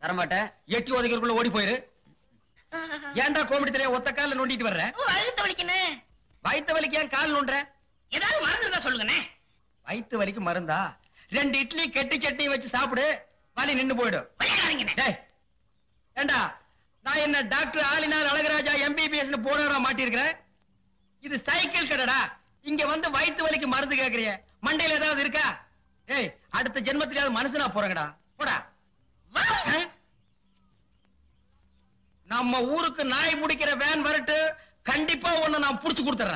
தரமாட்டேன் எட்டி ஒதுக்கிறதுக்குள்ள ஓடி போயிரு ஏன்டா கோமடி தலைய ஒத்த கால நோண்டிட்டு வர்ற வயிற்று வலிக்கண்ணே வயித்த வலிக்கு ஏன் கால் நோண்டுற ஏதாவது மருந்து இருந்தா சொல்லுங்கண்ணே வயித்து வலிக்கு மருந்தா ரெண்டு இட்லி கெட்டி சட்னி வச்சு சாப்பிடு வலி நின்னு போயிடும் விளையாடாதீங்கண்ணே டேய் ஏண்டா நான் என்ன டாக்டர் ஆலினார் அழகராஜா எம்பிபிஎஸ் போனடா மாட்டிருக்கிறேன் இது சைக்கிள் கடைடா இங்க வந்து வயித்து வலிக்கு மருந்து கேக்குறிய மண்டையில ஏதாவது இருக்கா ஏய் அடுத்த ஜென்மத்திலாவது மனுஷனா போறங்கடா போடா ஆ? நம்ம ஊருக்கு நாய் பிடிக்கிற வேன் வரட்டு கண்டிப்பா உன்னை நான் புடிச்சு கொடுத்துறேன்